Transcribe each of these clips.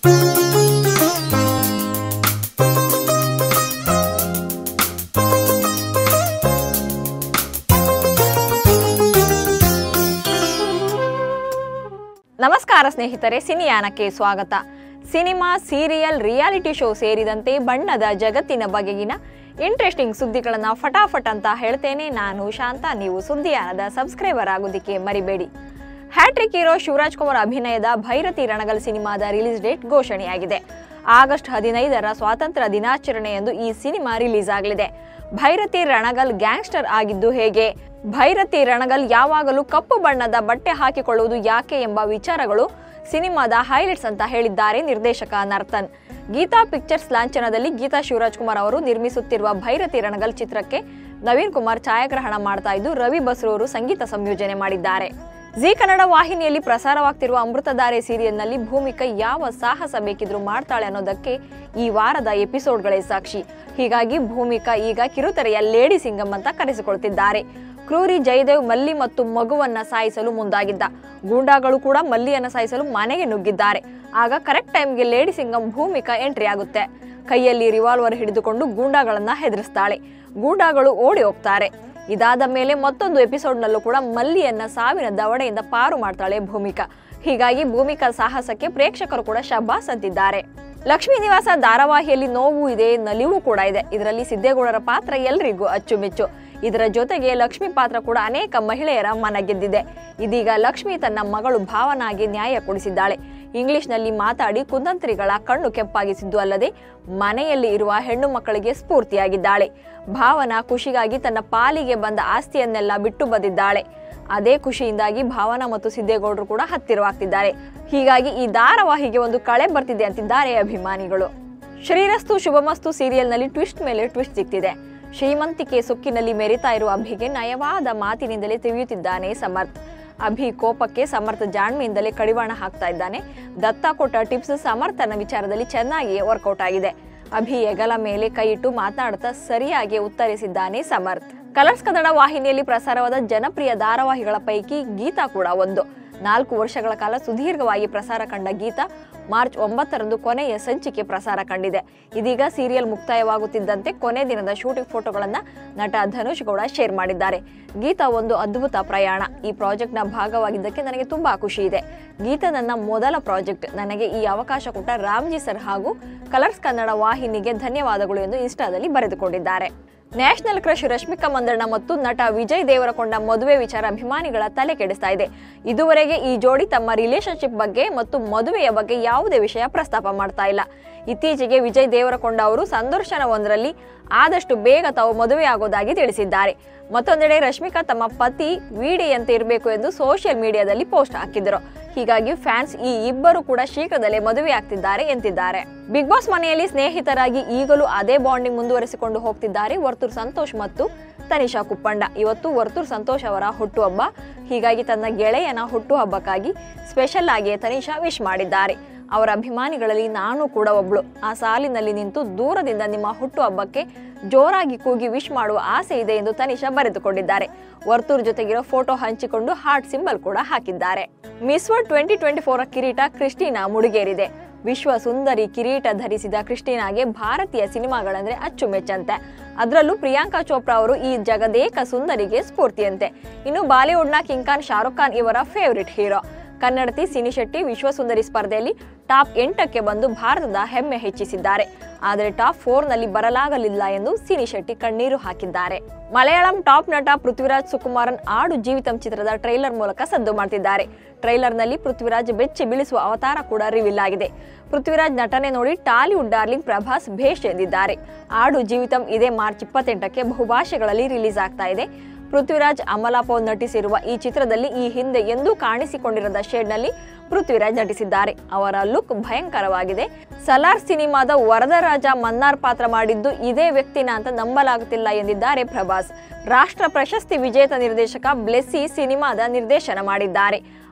ನಮಸ್ಕಾರ ಸ್ನೇಹಿತರೆ ಸಿನಿಯಾನಕ್ಕೆ ಸ್ವಾಗತ ಸಿನಿಮಾ ಸೀರಿಯಲ್ ರಿಯಾಲಿಟಿ ಶೋ ಸೇರಿದಂತೆ ಬಣ್ಣದ ಜಗತ್ತಿನ ಬಗೆಗಿನ ಇಂಟ್ರೆಸ್ಟಿಂಗ್ ಸುದ್ದಿಗಳನ್ನು ಫಟಾಫಟ್ ಅಂತ ಹೇಳ್ತೇನೆ ನಾನು ಶಾಂತ ನೀವು ಸುದ್ದಿಯಾನದ ಸಬ್ಸ್ಕ್ರೈಬರ್ ಆಗೋದಕ್ಕೆ ಮರಿಬೇಡಿ ಹ್ಯಾಟ್ರಿಕ್ ಹೀರೋ ಶಿವರಾಜ್ ಕುಮಾರ್ ಅಭಿನಯದ ಭೈರತಿ ರಣಗಲ್ ಸಿನಿಮಾದ ರಿಲೀಸ್ ಡೇಟ್ ಘೋಷಣೆಯಾಗಿದೆ ಆಗಸ್ಟ್ ಹದಿನೈದರ ಸ್ವಾತಂತ್ರ್ಯ ದಿನಾಚರಣೆಯಂದು ಈ ಸಿನಿಮಾ ರಿಲೀಸ್ ಆಗಲಿದೆ ಭೈರತಿ ರಣಗಲ್ ಗ್ಯಾಂಗ್ಸ್ಟರ್ ಆಗಿದ್ದು ಹೇಗೆ ಭೈರತಿ ರಣಗಲ್ ಯಾವಾಗಲೂ ಕಪ್ಪು ಬಣ್ಣದ ಬಟ್ಟೆ ಹಾಕಿಕೊಳ್ಳುವುದು ಯಾಕೆ ಎಂಬ ವಿಚಾರಗಳು ಸಿನಿಮಾದ ಹೈಲೈಟ್ಸ್ ಅಂತ ಹೇಳಿದ್ದಾರೆ ನಿರ್ದೇಶಕ ನರ್ತನ್ ಗೀತಾ ಪಿಕ್ಚರ್ಸ್ ಲಾಂಛನದಲ್ಲಿ ಗೀತಾ ಶಿವರಾಜ್ ಕುಮಾರ್ ಅವರು ನಿರ್ಮಿಸುತ್ತಿರುವ ಭೈರತಿ ರಣಗಲ್ ಚಿತ್ರಕ್ಕೆ ನವೀನ್ ಕುಮಾರ್ ಛಾಯಾಗ್ರಹಣ ಮಾಡ್ತಾ ಇದ್ದು ರವಿ ಬಸ್ರೂರು ಸಂಗೀತ ಸಂಯೋಜನೆ ಮಾಡಿದ್ದಾರೆ ಜಿ ಕನ್ನಡ ವಾಹಿನಿಯಲ್ಲಿ ಪ್ರಸಾರವಾಗ್ತಿರುವ ಅಮೃತಧಾರೆ ಸೀರಿಯಲ್ನಲ್ಲಿ ಭೂಮಿಕಾ ಯಾವ ಸಾಹಸ ಬೇಕಿದ್ರೂ ಮಾಡ್ತಾಳೆ ಅನ್ನೋದಕ್ಕೆ ಈ ವಾರದ ಎಪಿಸೋಡ್ಗಳೇ ಸಾಕ್ಷಿ ಹೀಗಾಗಿ ಭೂಮಿಕಾ ಈಗ ಕಿರುತೆರೆಯ ಲೇಡಿ ಸಿಂಗಂ ಅಂತ ಕರೆಸಿಕೊಳ್ತಿದ್ದಾರೆ ಕ್ರೂರಿ ಜಯದೇವ್ ಮಲ್ಲಿ ಮತ್ತು ಮಗುವನ್ನ ಸಾಯಿಸಲು ಮುಂದಾಗಿದ್ದ ಗೂಂಡಾಗಳು ಕೂಡ ಮಲ್ಲಿಯನ್ನ ಸಾಯಿಸಲು ಮನೆಗೆ ನುಗ್ಗಿದ್ದಾರೆ ಆಗ ಕರೆಕ್ಟ್ ಟೈಮ್ಗೆ ಲೇಡಿ ಸಿಂಗಂ ಭೂಮಿಕಾ ಎಂಟ್ರಿ ಆಗುತ್ತೆ ಕೈಯಲ್ಲಿ ರಿವಾಲ್ವರ್ ಹಿಡಿದುಕೊಂಡು ಗೂಂಡಾಗಳನ್ನ ಹೆದರಿಸ್ತಾಳೆ ಗೂಂಡಾಗಳು ಓಡಿ ಹೋಗ್ತಾರೆ ಇದಾದ ಮೇಲೆ ಮತ್ತೊಂದು ಎಪಿಸೋಡ್ನಲ್ಲೂ ಕೂಡ ಮಲ್ಲಿಯನ್ನ ಸಾವಿನ ದವಡೆಯಿಂದ ಪಾರು ಮಾಡ್ತಾಳೆ ಭೂಮಿಕಾ ಹೀಗಾಗಿ ಭೂಮಿಕಾ ಸಾಹಸಕ್ಕೆ ಪ್ರೇಕ್ಷಕರು ಕೂಡ ಶಬ್ಬಾಸ್ ಅಂತಿದ್ದಾರೆ ಲಕ್ಷ್ಮೀ ನಿವಾಸ ಧಾರಾವಾಹಿಯಲ್ಲಿ ನೋವು ಇದೆ ನಲಿವು ಕೂಡ ಇದೆ ಇದರಲ್ಲಿ ಸಿದ್ದೇಗೌಡರ ಪಾತ್ರ ಎಲ್ರಿಗೂ ಅಚ್ಚುಮೆಚ್ಚು ಇದರ ಜೊತೆಗೆ ಲಕ್ಷ್ಮಿ ಪಾತ್ರ ಕೂಡ ಅನೇಕ ಮಹಿಳೆಯರ ಮನ ಗೆದ್ದಿದೆ ಇದೀಗ ಲಕ್ಷ್ಮಿ ತನ್ನ ಮಗಳು ಭಾವನಾಗೆ ನ್ಯಾಯ ಕೊಡಿಸಿದ್ದಾಳೆ ಇಂಗ್ಲಿಷ್ನಲ್ಲಿ ಮಾತಾಡಿ ಕುಂದಂತ್ರಿಗಳ ಕಣ್ಣು ಕೆಂಪಾಗಿಸಿದ್ದು ಅಲ್ಲದೆ ಮನೆಯಲ್ಲಿ ಇರುವ ಹೆಣ್ಣು ಮಕ್ಕಳಿಗೆ ಸ್ಫೂರ್ತಿಯಾಗಿದ್ದಾಳೆ ಭಾವನ ಖುಷಿಗಾಗಿ ತನ್ನ ಪಾಲಿಗೆ ಬಂದ ಆಸ್ತಿಯನ್ನೆಲ್ಲ ಬಿಟ್ಟು ಬಂದಿದ್ದಾಳೆ ಅದೇ ಖುಷಿಯಿಂದಾಗಿ ಭಾವನಾ ಮತ್ತು ಸಿದ್ದೇಗೌಡರು ಕೂಡ ಹತ್ತಿರವಾಗ್ತಿದ್ದಾರೆ ಹೀಗಾಗಿ ಈ ಧಾರಾವಾಹಿಗೆ ಒಂದು ಕಳೆ ಬರ್ತಿದೆ ಅಂತಿದ್ದಾರೆ ಅಭಿಮಾನಿಗಳು ಶ್ರೀರಸ್ತು ಶುಭಮಸ್ತು ಸೀರಿಯಲ್ನಲ್ಲಿ ಟ್ವಿಸ್ಟ್ ಮೇಲೆ ಟ್ವಿಸ್ಟ್ ಸಿಗ್ತಿದೆ ಶ್ರೀಮಂತಿಕೆ ಸುಕ್ಕಿನಲ್ಲಿ ಮೆರಿತಾ ಇರುವ ಅಭಿಗೆ ನಯವಾದ ಮಾತಿನಿಂದಲೇ ತಿಳಿಯುತ್ತಿದ್ದಾನೆ ಸಮರ್ಥ್ ಅಭಿ ಕೋಪಕ್ಕೆ ಸಮರ್ಥ ಜಾಣ್ಮೆಯಿಂದಲೇ ಕಡಿವಾಣ ಹಾಕ್ತಾ ಇದ್ದಾನೆ ದತ್ತ ಕೊಟ್ಟ ಟಿಪ್ಸ್ ಸಮರ್ಥನ ವಿಚಾರದಲ್ಲಿ ಚೆನ್ನಾಗಿಯೇ ವರ್ಕೌಟ್ ಆಗಿದೆ ಅಭಿ ಹೆಗಲ ಮೇಲೆ ಕೈ ಇಟ್ಟು ಮಾತನಾಡುತ್ತಾ ಸರಿಯಾಗಿ ಉತ್ತರಿಸಿದ್ದಾನೆ ಸಮರ್ಥ್ ಕಲರ್ಸ್ ಕನ್ನಡ ವಾಹಿನಿಯಲ್ಲಿ ಪ್ರಸಾರವಾದ ಜನಪ್ರಿಯ ಧಾರಾವಾಹಿಗಳ ಪೈಕಿ ಗೀತಾ ಕೂಡ ಒಂದು ನಾಲ್ಕು ವರ್ಷಗಳ ಕಾಲ ಸುದೀರ್ಘವಾಗಿ ಪ್ರಸಾರ ಕಂಡ ಗೀತಾ ಮಾರ್ಚ್ ಒಂಬತ್ತರಂದು ಕೊನೆಯ ಸಂಚಿಕೆ ಪ್ರಸಾರ ಕಂಡಿದೆ ಇದೀಗ ಸೀರಿಯಲ್ ಮುಕ್ತಾಯವಾಗುತ್ತಿದ್ದಂತೆ ಕೊನೆ ದಿನದ ಶೂಟಿಂಗ್ ಫೋಟೋಗಳನ್ನ ನಟ ಧನುಷ್ ಗೌಡ ಶೇರ್ ಮಾಡಿದ್ದಾರೆ ಗೀತಾ ಒಂದು ಅದ್ಭುತ ಪ್ರಯಾಣ ಈ ಪ್ರಾಜೆಕ್ಟ್ನ ಭಾಗವಾಗಿದ್ದಕ್ಕೆ ನನಗೆ ತುಂಬಾ ಖುಷಿ ಇದೆ ಗೀತಾ ನನ್ನ ಮೊದಲ ಪ್ರಾಜೆಕ್ಟ್ ನನಗೆ ಈ ಅವಕಾಶ ಕೊಟ್ಟ ರಾಮ್ಜಿ ಸರ್ ಹಾಗೂ ಕಲರ್ಸ್ ಕನ್ನಡ ವಾಹಿನಿಗೆ ಧನ್ಯವಾದಗಳು ಎಂದು ಇನ್ಸ್ಟಾದಲ್ಲಿ ಬರೆದುಕೊಂಡಿದ್ದಾರೆ ನ್ಯಾಷನಲ್ ಕ್ರಶ್ ರಶ್ಮಿಕಾ ಮಂದಣ್ಣ ಮತ್ತು ನಟ ವಿಜಯ್ ದೇವರಕೊಂಡ ಮದುವೆ ವಿಚಾರ ಅಭಿಮಾನಿಗಳ ತಲೆ ಕೆಡಿಸ್ತಾ ಇದೆ ಇದುವರೆಗೆ ಈ ಜೋಡಿ ತಮ್ಮ ರಿಲೇಶನ್ಶಿಪ್ ಬಗ್ಗೆ ಮತ್ತು ಮದುವೆಯ ಬಗ್ಗೆ ಯಾವುದೇ ವಿಷಯ ಪ್ರಸ್ತಾಪ ಮಾಡ್ತಾ ಇಲ್ಲ ಇತ್ತೀಚೆಗೆ ವಿಜಯ್ ದೇವರಕೊಂಡ ಅವರು ಸಂದರ್ಶನವೊಂದರಲ್ಲಿ ಆದಷ್ಟು ಬೇಗ ತಾವು ಮದುವೆಯಾಗೋದಾಗಿ ತಿಳಿಸಿದ್ದಾರೆ ಮತ್ತೊಂದೆಡೆ ರಶ್ಮಿಕಾ ತಮ್ಮ ಪತಿ ವೀಡಿಯಂತೆ ಇರಬೇಕು ಎಂದು ಸೋಷಿಯಲ್ ಮೀಡಿಯಾದಲ್ಲಿ ಪೋಸ್ಟ್ ಹಾಕಿದ್ದರು ಹೀಗಾಗಿ ಫ್ಯಾನ್ಸ್ ಈ ಇಬ್ಬರು ಕೂಡ ಶೀಘ್ರದಲ್ಲೇ ಮದುವೆ ಆಗ್ತಿದ್ದಾರೆ ಎಂತಿದ್ದಾರೆ ಬಿಗ್ ಬಾಸ್ ಮನೆಯಲ್ಲಿ ಸ್ನೇಹಿತರಾಗಿ ಈಗಲೂ ಅದೇ ಬಾಂಡಿಂಗ್ ಮುಂದುವರಿಸಿಕೊಂಡು ಹೋಗ್ತಿದ್ದಾರೆ ವರ್ತೂರ್ ಸಂತೋಷ್ ಮತ್ತು ತನಿಷಾ ಕುಪ್ಪಂಡ ಇವತ್ತು ವರ್ತೂರ್ ಸಂತೋಷ್ ಅವರ ಹುಟ್ಟುಹಬ್ಬ ಹೀಗಾಗಿ ತನ್ನ ಗೆಳೆಯನ ಹುಟ್ಟುಹಬ್ಬಕ್ಕಾಗಿ ಸ್ಪೆಷಲ್ ಆಗಿ ತನಿಷಾ ವಿಶ್ ಮಾಡಿದ್ದಾರೆ ಅವರ ಅಭಿಮಾನಿಗಳಲ್ಲಿ ನಾನು ಕೂಡ ಒಬ್ಳು ಆ ಸಾಲಿನಲ್ಲಿ ನಿಂತು ದೂರದಿಂದ ನಿಮ್ಮ ಹುಟ್ಟುಹಬ್ಬಕ್ಕೆ ಜೋರಾಗಿ ಕೂಗಿ ವಿಶ್ ಮಾಡುವ ಆಸೆ ಇದೆ ಎಂದು ತನಿಷಾ ಬರೆದುಕೊಂಡಿದ್ದಾರೆ ವರ್ತೂರ್ ಜೊತೆಗಿರೋ ಫೋಟೋ ಹಂಚಿಕೊಂಡು ಹಾರ್ಟ್ ಸಿಂಬಲ್ ಕೂಡ ಹಾಕಿದ್ದಾರೆ Miss World twenty twenty four ಕಿರೀಟ ಕ್ರಿಸ್ಟಿನಾ ಮುಡಿಗೇರಿದೆ ವಿಶ್ವ ಸುಂದರಿ ಕಿರೀಟ ಧರಿಸಿದ ಕ್ರಿಸ್ಟಿನಾಗೆ ಭಾರತೀಯ ಸಿನಿಮಾಗಳಂದ್ರೆ ಅಚ್ಚುಮೆಚ್ಚಂತೆ ಅದರಲ್ಲೂ ಪ್ರಿಯಾಂಕಾ ಚೋಪ್ರಾ ಅವರು ಈ ಜಗದೇಕ ಸುಂದರಿಗೆ ಸ್ಫೂರ್ತಿಯಂತೆ ಇನ್ನು ಬಾಲಿವುಡ್ನ ಕಿಂಗ್ ಖಾನ್ ಶಾರುಖ್ ಖಾನ್ ಇವರ ಫೇವರಿಟ್ ಹೀರೋ ಕನ್ನಡತಿ ಸಿನಿಶೆಟ್ಟಿ ವಿಶ್ವಸುಂದರಿ ಸ್ಪರ್ಧೆಯಲ್ಲಿ ಟಾಪ್ ಎಂಟಕ್ಕೆ ಬಂದು ಭಾರತದ ಹೆಮ್ಮೆ ಹೆಚ್ಚಿಸಿದ್ದಾರೆ ಆದರೆ ಟಾಪ್ ಫೋರ್ನಲ್ಲಿ ಬರಲಾಗಲಿಲ್ಲ ಎಂದು ಸಿನಿಶೆಟ್ಟಿ ಕಣ್ಣೀರು ಹಾಕಿದ್ದಾರೆ ಮಲಯಾಳಂ ಟಾಪ್ ನಟ ಪೃಥ್ವಿರಾಜ್ ಸುಕುಮಾರನ್ ಆಡು ಜೀವಿತಂ ಚಿತ್ರದ ಟ್ರೈಲರ್ ಮೂಲಕ ಸದ್ದು ಮಾಡ್ತಿದ್ದಾರೆ ಟ್ರೈಲರ್ನಲ್ಲಿ ಪೃಥ್ವಿರಾಜ್ ಬೆಚ್ಚಿ ಬೀಳಿಸುವ ಅವತಾರ ಕೂಡ ರಿವೀಲ್ ಆಗಿದೆ ಪೃಥ್ವಿರಾಜ್ ನಟನೆ ನೋಡಿ ಟಾಲಿವುಡ್ ಡಾರ್ಲಿಂಗ್ ಪ್ರಭಾಸ್ ಭೇಷ್ ಎಂದಿದ್ದಾರೆ ಆಡು ಜೀವಿತಂ ಇದೇ ಮಾರ್ಚ್ ಇಪ್ಪತ್ತೆಂಟಕ್ಕೆ ಬಹುಭಾಷೆಗಳಲ್ಲಿ ರಿಲೀಸ್ ಆಗ್ತಾ ಇದೆ ಪೃಥ್ವಿರಾಜ್ ಅಮಲಾ ಪೌಲ್ ನಟಿಸಿರುವ ಈ ಚಿತ್ರದಲ್ಲಿ ಈ ಹಿಂದೆ ಎಂದೂ ಕಾಣಿಸಿಕೊಂಡಿರದ ಶೇಡ್ನಲ್ಲಿ ಪೃಥ್ವಿರಾಜ್ ನಟಿಸಿದ್ದಾರೆ ಅವರ ಲುಕ್ ಭಯಂಕರವಾಗಿದೆ ಸಲಾರ್ ಸಿನಿಮಾದ ವರದರಾಜ ಮನ್ನಾರ್ ಪಾತ್ರ ಮಾಡಿದ್ದು ಇದೇ ವ್ಯಕ್ತಿನ ಅಂತ ನಂಬಲಾಗುತ್ತಿಲ್ಲ ಎಂದಿದ್ದಾರೆ ಪ್ರಭಾಸ್ ರಾಷ್ಟ್ರ ಪ್ರಶಸ್ತಿ ವಿಜೇತ ನಿರ್ದೇಶಕ ಬ್ಲೆಸ್ಸಿ ಸಿನಿಮಾದ ನಿರ್ದೇಶನ ಮಾಡಿದ್ದಾರೆ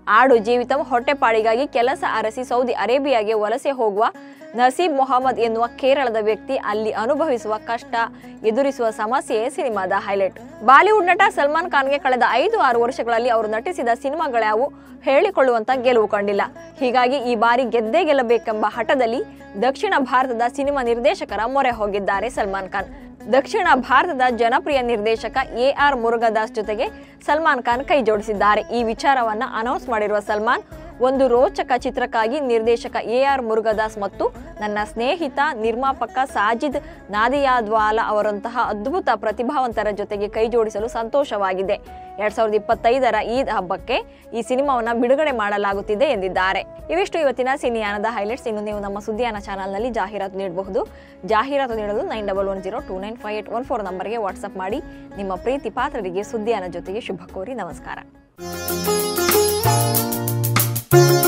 ಆಡು ಜೀವಿತಂ ಹೊಟ್ಟೆಪಾಡಿಗಾಗಿ ಕೆಲಸ ಅರಸಿ ಸೌದಿ ಅರೇಬಿಯಾಗೆ ವಲಸೆ ಹೋಗುವ ನಸೀಬ್ ಮೊಹಮ್ಮದ್ ಎನ್ನುವ ಕೇರಳದ ವ್ಯಕ್ತಿ ಅಲ್ಲಿ ಅನುಭವಿಸುವ ಕಷ್ಟ ಎದುರಿಸುವ ಸಮಸ್ಯೆಯೇ ಸಿನಿಮಾದ ಹೈಲೈಟ್ ಬಾಲಿವುಡ್ ನಟ ಸಲ್ಮಾನ್ ಖಾನ್ಗೆ ಕಳೆದ ಐದು ಆರು ವರ್ಷಗಳಲ್ಲಿ ಅವರು ನಟಿಸಿದ ಸಿನಿಮಾಗಳ್ಯಾವು ಹೇಳಿಕೊಳ್ಳುವಂತ ಗೆಲುವು ಕಂಡಿಲ್ಲ ಹೀಗಾಗಿ ಈ ಬಾರಿ ಗೆದ್ದೇ ಗೆಲ್ಲಬೇಕೆಂಬ ಹಠದಲ್ಲಿ ದಕ್ಷಿಣ ಭಾರತದ ಸಿನಿಮಾ ನಿರ್ದೇಶಕರ ಮೊರೆ ಹೋಗಿದ್ದಾರೆ ಸಲ್ಮಾನ್ ಖಾನ್ ದಕ್ಷಿಣ ಭಾರತದ ಜನಪ್ರಿಯ ನಿರ್ದೇಶಕ ಎ ಆರ್ ಮುರುಗದಾಸ್ ಜೊತೆಗೆ ಸಲ್ಮಾನ್ ಖಾನ್ ಕೈ ಜೋಡಿಸಿದ್ದಾರೆ ಈ ವಿಚಾರವನ್ನ ಅನೌನ್ಸ್ ಮಾಡಿರುವ ಸಲ್ಮಾನ್ ಒಂದು ರೋಚಕ ಚಿತ್ರಕ್ಕಾಗಿ ನಿರ್ದೇಶಕ ಎ ಆರ್ ಮುರುಗದಾಸ್ ಮತ್ತು ನನ್ನ ಸ್ನೇಹಿತ ನಿರ್ಮಾಪಕ ಸಾಜಿದ್ ನಾದಿಯಾದ್ವಾಲ ಅವರಂತಹ ಅದ್ಭುತ ಪ್ರತಿಭಾವಂತರ ಜೊತೆಗೆ ಕೈ ಜೋಡಿಸಲು ಸಂತೋಷವಾಗಿದೆ ಎರಡ್ ಸಾವಿರದ ಇಪ್ಪತ್ತೈದರ ಈದ್ ಹಬ್ಬಕ್ಕೆ ಈ ಸಿನಿಮಾವನ್ನ ಬಿಡುಗಡೆ ಮಾಡಲಾಗುತ್ತಿದೆ ಎಂದಿದ್ದಾರೆ ಇವಿಷ್ಟು ಇವತ್ತಿನ ಸಿನಿಯಾನದ ಹೈಲೈಟ್ಸ್ ಇನ್ನು ನೀವು ನಮ್ಮ ಸುದ್ದಿಯಾನ ಚಾನಲ್ನಲ್ಲಿ ಜಾಹೀರಾತು ನೀಡಬಹುದು ಜಾಹೀರಾತು ನೀಡಲು nine double one zero two nine five eight one four ನಂಬರ್ಗೆ ವಾಟ್ಸ್ಆಪ್ ಮಾಡಿ ನಿಮ್ಮ ಪ್ರೀತಿ ಪಾತ್ರರಿಗೆ ಸುದ್ದಿಯಾನ ಜೊತೆಗೆ ಶುಭ ಕೋರಿ ನಮಸ್ಕಾರ